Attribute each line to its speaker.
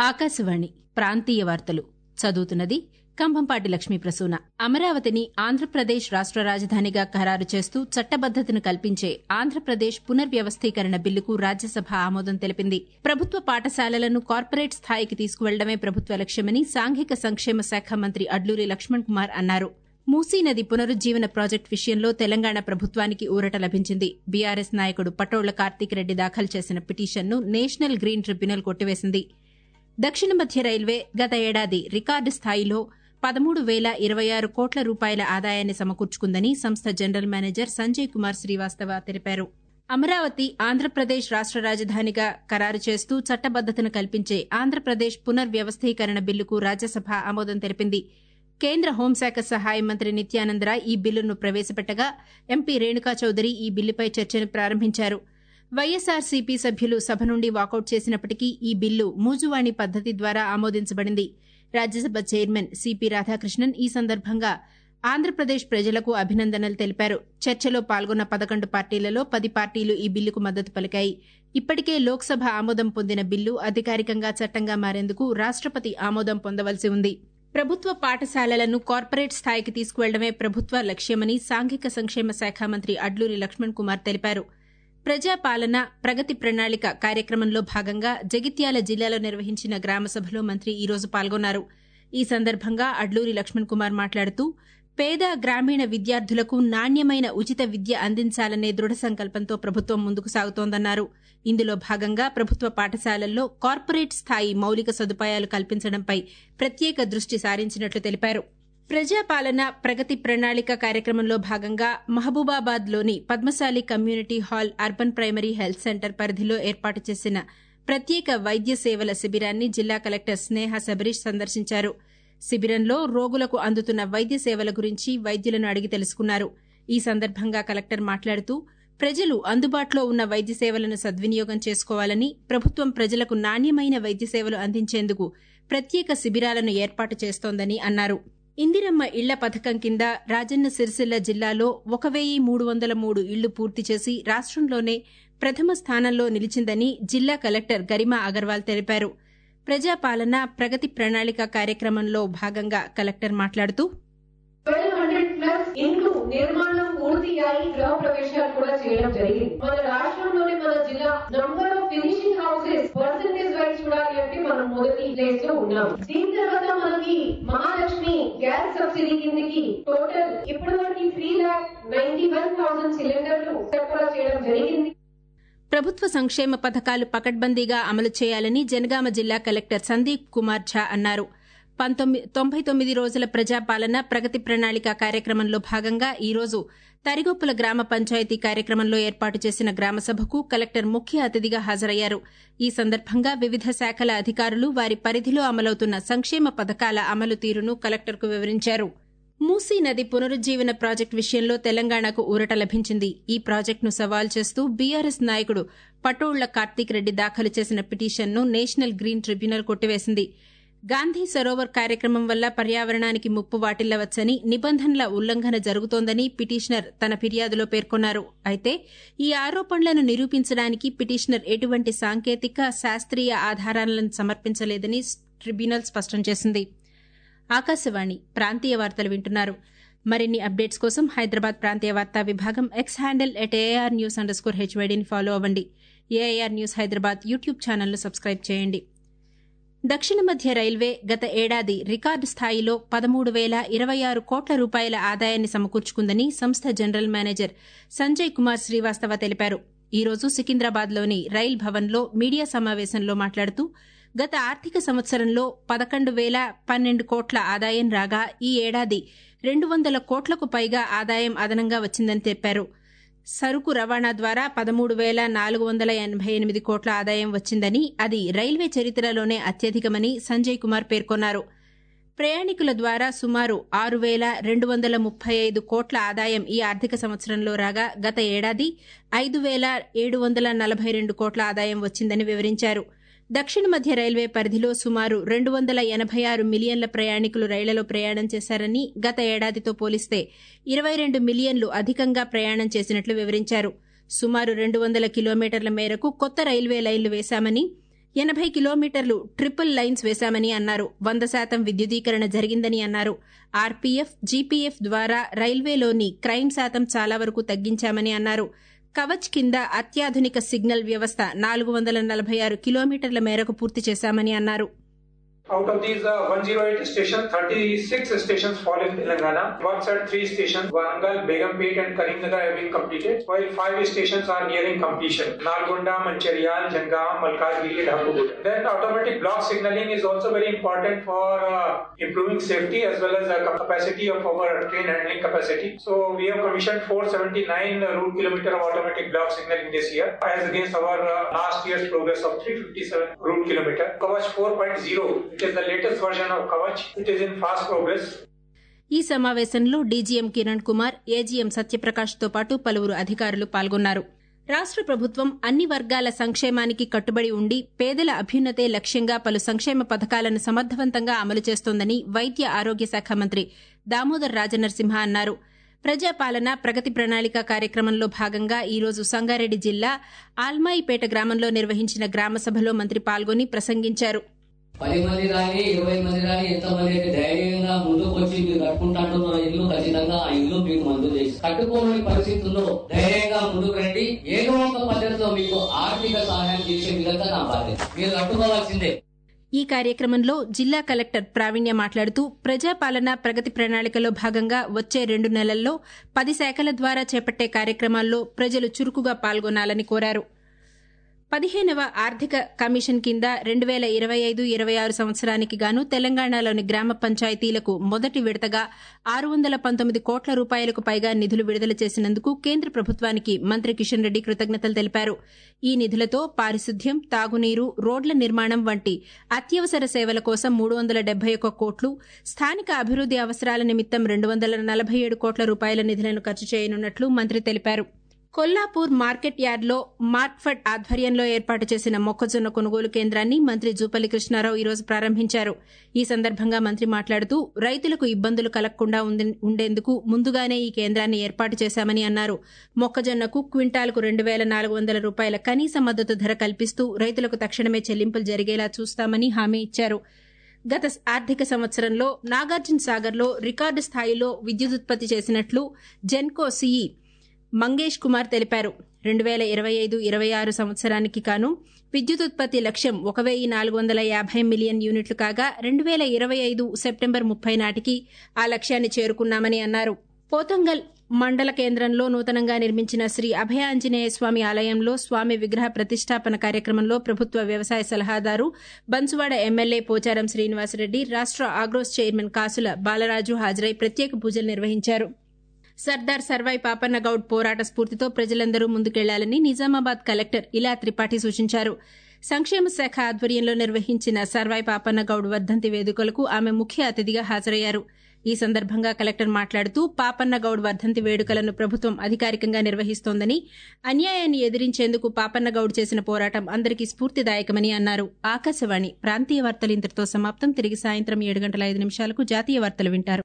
Speaker 1: ఆకాశవాణి ప్రాంతీయ వార్తలు చదువుతున్నది కంభంపాటి లక్ష్మీ ప్రసూన అమరావతిని ఆంధ్రప్రదేశ్ రాష్ట రాజధానిగా ఖరారు చేస్తూ చట్టబద్దతను కల్పించే ఆంధ్రప్రదేశ్ పునర్వ్యవస్థీకరణ బిల్లుకు రాజ్యసభ ఆమోదం తెలిపింది ప్రభుత్వ పాఠశాలలను కార్పొరేట్ స్థాయికి తీసుకువెళ్లడమే ప్రభుత్వ లక్ష్యమని సాంఘిక సంక్షేమ శాఖ మంత్రి అడ్లూరి లక్ష్మణ్ కుమార్ అన్నారు మూసీ నది పునరుజ్జీవన ప్రాజెక్టు విషయంలో తెలంగాణ ప్రభుత్వానికి ఊరట లభించింది బీఆర్ఎస్ నాయకుడు పటోళ్ల కార్తీక్ రెడ్డి దాఖలు చేసిన పిటిషన్ను నేషనల్ గ్రీన్ ట్రిబ్యునల్ కొట్టివేసింది దక్షిణ మధ్య రైల్వే గత ఏడాది రికార్డు స్థాయిలో పదమూడు వేల ఇరవై ఆరు కోట్ల రూపాయల ఆదాయాన్ని సమకూర్చుకుందని సంస్థ జనరల్ మేనేజర్ సంజయ్ కుమార్ శ్రీవాస్తవ తెలిపారు అమరావతి ఆంధ్రప్రదేశ్ రాష్ట రాజధానిగా ఖరారు చేస్తూ చట్టబద్దతను కల్పించే ఆంధ్రప్రదేశ్ పునర్వ్యవస్థీకరణ బిల్లుకు రాజ్యసభ ఆమోదం తెలిపింది కేంద్ర హోంశాఖ సహాయ మంత్రి నిత్యానందరాయ్ ఈ బిల్లును ప్రవేశపెట్టగా ఎంపీ రేణుకా చౌదరి ఈ బిల్లుపై చర్చను ప్రారంభించారు వైఎస్సార్సీపీ సభ్యులు సభ నుండి వాకౌట్ చేసినప్పటికీ ఈ బిల్లు మూజువాణి పద్దతి ద్వారా ఆమోదించబడింది రాజ్యసభ చైర్మన్ సిపి రాధాకృష్ణన్ ఈ సందర్భంగా ఆంధ్రప్రదేశ్ ప్రజలకు అభినందనలు తెలిపారు చర్చలో పాల్గొన్న పదకొండు పార్టీలలో పది పార్టీలు ఈ బిల్లుకు మద్దతు పలికాయి ఇప్పటికే లోక్సభ ఆమోదం పొందిన బిల్లు అధికారికంగా చట్టంగా మారేందుకు రాష్టపతి ఆమోదం పొందవలసి ఉంది ప్రభుత్వ పాఠశాలలను కార్పొరేట్ స్థాయికి తీసుకువెళ్లడమే ప్రభుత్వ లక్ష్యమని సాంఘిక సంక్షేమ శాఖ మంత్రి అడ్లూరి లక్ష్మణ్ కుమార్ తెలిపారు ప్రజాపాలన ప్రగతి ప్రణాళిక కార్యక్రమంలో భాగంగా జగిత్యాల జిల్లాలో నిర్వహించిన గ్రామసభలో మంత్రి ఈ రోజు పాల్గొన్నారు ఈ సందర్భంగా అడ్లూరి లక్ష్మణ్ కుమార్ మాట్లాడుతూ పేద గ్రామీణ విద్యార్థులకు నాణ్యమైన ఉచిత విద్య అందించాలనే దృఢ సంకల్పంతో ప్రభుత్వం ముందుకు సాగుతోందన్నారు ఇందులో భాగంగా ప్రభుత్వ పాఠశాలల్లో కార్పొరేట్ స్థాయి మౌలిక సదుపాయాలు కల్పించడంపై ప్రత్యేక దృష్టి సారించినట్లు తెలిపారు ప్రజాపాలన ప్రగతి ప్రణాళిక కార్యక్రమంలో భాగంగా మహబూబాబాద్లోని Padmashali community hall urban primary health centre పరిధిలో ఏర్పాటు చేసిన ప్రత్యేక వైద్య సేవల శిబిరాన్ని జిల్లా కలెక్టర్ స్నేహ శబరీష్ సందర్శించారు శిబిరంలో రోగులకు అందుతున్న వైద్య సేవల గురించి వైద్యులను అడిగి తెలుసుకున్నారు ఈ సందర్భంగా కలెక్టర్ మాట్లాడుతూ ప్రజలు అందుబాటులో ఉన్న వైద్య సేవలను సద్వినియోగం చేసుకోవాలని ప్రభుత్వం ప్రజలకు నాణ్యమైన వైద్య సేవలు అందించేందుకు ప్రత్యేక శిబిరాలను ఏర్పాటు చేస్తోందని అన్నారు ఇందిరమ్మ ఇళ్ల పథకం కింద రాజన్న సిరిసిల్ల జిల్లాలో ఒక వెయ్యి మూడు వందల మూడు ఇళ్లు పూర్తి చేసి రాష్టంలోనే ప్రథమ స్థానంలో నిలిచిందని జిల్లా కలెక్టర్ గరిమా అగర్వాల్ తెలిపారు ప్రజాపాలన ప్రగతి ప్రణాళిక కార్యక్రమంలో భాగంగా కలెక్టర్ మాట్లాడుతూ
Speaker 2: ట్వెల్వ్ హండ్రెడ్ ప్లస్ ఇండ్లు నిర్మాణం పూర్తి అయి గృహ ప్రవేశాలు కూడా చేయడం జరిగింది మన రాష్ట్రంలోనే మన జిల్లా number of finishing houses percentage wise చూడాలి అంటే మనం మొదటి ప్లేస్ లో ఉన్నాం దీని తర్వాత మనకి మహాలక్ష్మి గ్యాస్ సబ్సిడీ కిందకి టోటల్ ఇప్పటి వరకు three lakh ninety one thousand సిలిండర్లు సరఫరా చేయడం జరిగింది
Speaker 1: ప్రభుత్వ సంక్షేమ పథకాలు పకడ్బందీగా అమలు చేయాలని జనగామ జిల్లా కలెక్టర్ సందీప్ కుమార్ ఝా అన్నారు తొంభై తొమ్మిది రోజుల ప్రజాపాలన ప్రగతి ప్రణాళిక కార్యక్రమంలో భాగంగా ఈ రోజు తరిగొప్పుల గ్రామ పంచాయతీ కార్యక్రమంలో ఏర్పాటు చేసిన గ్రామసభకు కలెక్టర్ ముఖ్య అతిథిగా హాజరయ్యారు ఈ సందర్భంగా వివిధ శాఖల అధికారులు వారి పరిధిలో అమలవుతున్న సంక్షేమ పథకాల అమలు తీరును కలెక్టర్కు వివరించారు మూసీ నది పునరుజ్జీవన ప్రాజెక్టు విషయంలో తెలంగాణకు ఊరట లభించింది ఈ ప్రాజెక్టును సవాల్ చేస్తూ బీఆర్ఎస్ నాయకుడు పటోళ్ల కార్తీక్ రెడ్డి దాఖలు చేసిన పిటిషన్ను నేషనల్ గ్రీన్ ట్రిబ్యునల్ కొట్టివేసింది గాంధీ సరోవర్ కార్యక్రమం వల్ల పర్యావరణానికి ముప్పు వాటిల్లవచ్చని నిబంధనల ఉల్లంఘన జరుగుతోందని పిటిషనర్ తన ఫిర్యాదులో పేర్కొన్నారు అయితే ఈ ఆరోపణలను నిరూపించడానికి పిటిషనర్ ఎటువంటి సాంకేతిక శాస్త్రీయ ఆధారాలను సమర్పించలేదని ట్రిబ్యునల్ స్పష్టం చేసింది ఆకాశవాణి ప్రాంతీయ వార్తలు వింటున్నారు మరిన్ని అప్డేట్స్ కోసం హైదరాబాద్ ప్రాంతీయ వార్తా విభాగం X handle at AR News underscore హెచ్వైడీని ఫాలో అవ్వండి ఏఐఆర్ న్యూస్ హైదరాబాద్ యూట్యూబ్ ఛానల్ను సబ్స్క్రైబ్ చేయండి దక్షిణ మధ్య రైల్వే గత ఏడాది రికార్డు స్థాయిలో పదమూడు వేల ఇరవై ఆరు కోట్ల రూపాయల ఆదాయాన్ని సమకూర్చుకుందని సంస్థ జనరల్ మేనేజర్ సంజయ్ కుమార్ శ్రీవాస్తవ తెలిపారు ఈ రోజు సికింద్రాబాద్లోని రైల్ భవన్లో మీడియా సమావేశంలో మాట్లాడుతూ గత ఆర్థిక సంవత్సరంలో పదకొండు వేల పన్నెండు కోట్ల ఆదాయం రాగా ఈ ఏడాది రెండు వందల కోట్లకు పైగా ఆదాయం అదనంగా వచ్చిందని చెప్పారు సరుకు రవాణా ద్వారా పదమూడు వేల నాలుగు వందల ఎనభై ఎనిమిది కోట్ల ఆదాయం వచ్చిందని అది రైల్వే చరిత్రలోనే అత్యధికమని సంజయ్ కుమార్ పేర్కొన్నారు ప్రయాణికుల ద్వారా సుమారు ఆరు వేల రెండు వందల ముప్పై ఐదు కోట్ల ఆదాయం ఈ ఆర్థిక సంవత్సరంలో రాగా గత ఏడాది ఐదు వేల ఏడు వందల నలభై రెండు కోట్ల ఆదాయం వచ్చిందని వివరించారు దక్షిణ మధ్య రైల్వే పరిధిలో సుమారు రెండు వందల ఎనభై ఆరు మిలియన్ల ప్రయాణికులు రైళ్లలో ప్రయాణం చేశారని గత ఏడాదితో పోలిస్తే ఇరవై రెండు మిలియన్లు అధికంగా ప్రయాణం చేసినట్లు వివరించారు సుమారు రెండు వందల కిలోమీటర్ల మేరకు కొత్త రైల్వే లైన్లు వేశామని ఎనభై కిలోమీటర్లు ట్రిపుల్ లైన్స్ వేశామని అన్నారు వంద శాతం విద్యుదీకరణ జరిగిందని అన్నారు ఆర్పీఎఫ్ జీపీఎఫ్ ద్వారా రైల్వేలోని క్రైమ్ శాతం చాలా వరకు తగ్గించామని అన్నారు కవచ్ కింద అత్యాధునిక సిగ్నల్ వ్యవస్థ నాలుగు వందల నలభై ఆరు కిలోమీటర్ల మేరకు పూర్తి చేశామని అన్నారు
Speaker 3: Out of these uh, 108 stations, 36 stations fall in Telangana. Works at three stations, Warangal, Begumpet and Karimnagar have been completed, while five stations are nearing completion. Nalgonda, Mancherial, Jangam, Malkajgiri, Dhapur. Then automatic block signaling is also very important for uh, improving safety as well as the capacity of our train handling capacity. So we have commissioned 479 route kilometer of automatic block signaling this year as against our uh, last year's progress of 357 route kilometer. Kavach 4.0 it is the latest version of Kavach. It is in fast progress.
Speaker 1: ఈ సమావేశంలో DGM Kiran Kumar AGM సత్యప్రకాష్తో పాటు పలువురు అధికారులు పాల్గొన్నారు రాష్ట్ర ప్రభుత్వం అన్ని వర్గాల సంక్షేమానికి కట్టుబడి ఉండి పేదల అభ్యున్నతే లక్ష్యంగా పలు సంక్షేమ పథకాలను సమర్థవంతంగా అమలు చేస్తోందని వైద్య ఆరోగ్య శాఖ మంత్రి దామోదర్ రాజనరసింహ అన్నారు ప్రజాపాలన ప్రగతి ప్రణాళిక కార్యక్రమంలో భాగంగా ఈ రోజు సంగారెడ్డి జిల్లా ఆల్మాయిపేట గ్రామంలో నిర్వహించిన గ్రామ సభలో మంత్రి పాల్గొని ప్రసంగించారు
Speaker 4: పది మంది రాని ఇరవై మంది రాని ఎంత మంది అయితే ధైర్యంగా ముందుకు వచ్చి మీరు కట్టుకుంటాంటున్న ఇల్లు ఖచ్చితంగా ఆ ఇల్లు మీకు మంజూరు చేసి కట్టుకోలేని పరిస్థితుల్లో ధైర్యంగా ముందుకు రండి ఏదో ఒక పద్ధతిలో మీకు ఆర్థిక సహాయం చేసే విధంగా నా బాధ్యత మీరు కట్టుకోవాల్సిందే
Speaker 1: ఈ కార్యక్రమంలో జిల్లా కలెక్టర్ ప్రావీణ్య మాట్లాడుతూ ప్రజాపాలన ప్రగతి ప్రణాళికలో భాగంగా వచ్చే రెండు నెలల్లో పది శాఖల ద్వారా చేపట్టే కార్యక్రమాల్లో ప్రజలు చురుకుగా పాల్గొనాలని కోరారు పదిహేనవ ఆర్థిక కమిషన్ కింద రెండు వేల ఇరవై ఐదు ఇరవై ఆరు సంవత్సరానికి గాను తెలంగాణలోని గ్రామ పంచాయతీలకు మొదటి విడతగా ఆరు వందల పంతొమ్మిది కోట్ల రూపాయలకు పైగా నిధులు విడుదల చేసినందుకు కేంద్ర ప్రభుత్వానికి మంత్రి కిషన్ రెడ్డి కృతజ్ఞతలు తెలిపారు ఈ నిధులతో పారిశుద్ధ్యం తాగునీరు రోడ్ల నిర్మాణం వంటి అత్యవసర సేవల కోసం మూడు వందల డెబ్బై ఒక్క కోట్లు స్థానిక అభివృద్ది అవసరాల నిమిత్తం రెండు వందల నలభై ఏడు కోట్ల రూపాయల నిధులను ఖర్చు చేయనున్నట్లు మంత్రి తెలిపారు కొల్లాపూర్ మార్కెట్ యార్డ్లో మార్క్ఫెడ్ ఆధ్వర్యంలో ఏర్పాటు చేసిన మొక్కజొన్న కొనుగోలు కేంద్రాన్ని మంత్రి జూపల్లి కృష్ణారావు ఈ రోజు ప్రారంభించారు ఈ సందర్భంగా మంత్రి మాట్లాడుతూ రైతులకు ఇబ్బందులు కలగకుండా ఉండేందుకు ముందుగానే ఈ కేంద్రాన్ని ఏర్పాటు చేశామని అన్నారు మొక్కజొన్నకు క్వింటాల్కు రెండు వేల నాలుగు వందల రూపాయల కనీస మద్దతు ధర కల్పిస్తూ రైతులకు తక్షణమే చెల్లింపులు జరిగేలా చూస్తామని హామీ ఇచ్చారు గత ఆర్థిక సంవత్సరంలో నాగార్జున సాగర్లో రికార్డు స్థాయిలో విద్యుదుత్పత్తి చేసినట్లు జెన్కో సీఈ మంగేష్ కుమార్ తెలిపారు రెండు వేల ఇరవై ఐదు ఇరవై ఆరు సంవత్సరానికి కాను విద్యుత్ ఉత్పత్తి లక్ష్యం ఒక వెయ్యి నాలుగు వందల యాభై మిలియన్ యూనిట్లు కాగా రెండు వేల ఇరవై ఐదు సెప్టెంబర్ ముప్పై నాటికి ఆ లక్ష్యాన్ని చేరుకున్నామని అన్నారు పోతంగల్ మండల కేంద్రంలో నూతనంగా నిర్మించిన శ్రీ అభయాంజనేయ స్వామి ఆలయంలో స్వామి విగ్రహ ప్రతిష్టాపన కార్యక్రమంలో ప్రభుత్వ వ్యవసాయ సలహాదారు బన్సువాడ ఎమ్మెల్యే పోచారం శ్రీనివాసరెడ్డి రాష్ట ఆగ్రోస్ చైర్మన్ కాసుల బాలరాజు హాజరై ప్రత్యేక పూజలు నిర్వహించారు సర్దార్ సర్వాయి పాపన్న గౌడ్ పోరాట స్ఫూర్తితో ప్రజలందరూ ముందుకెళ్లాలని నిజామాబాద్ కలెక్టర్ ఇలా త్రిపాఠి సూచించారు సంక్షేమ శాఖ ఆధ్వర్యంలో నిర్వహించిన సర్వాయి పాపన్న గౌడ్ వర్ధంతి వేడుకలకు ఆమె ముఖ్య అతిథిగా హాజరయ్యారు ఈ సందర్భంగా కలెక్టర్ మాట్లాడుతూ పాపన్న గౌడ్ వర్ధంతి వేడుకలను ప్రభుత్వం అధికారికంగా నిర్వహిస్తోందని అన్యాయాన్ని ఎదిరించేందుకు పాపన్న గౌడ్ చేసిన పోరాటం అందరికీ స్ఫూర్తిదాయకమని అన్నారు ఆకాశవాణి ప్రాంతీయ వార్తలు ఇంతటితో సమాప్తం తిరిగి సాయంత్రం ఏడు గంటల ఐదు నిమిషాలకు జాతీయ వార్తలు వింటారు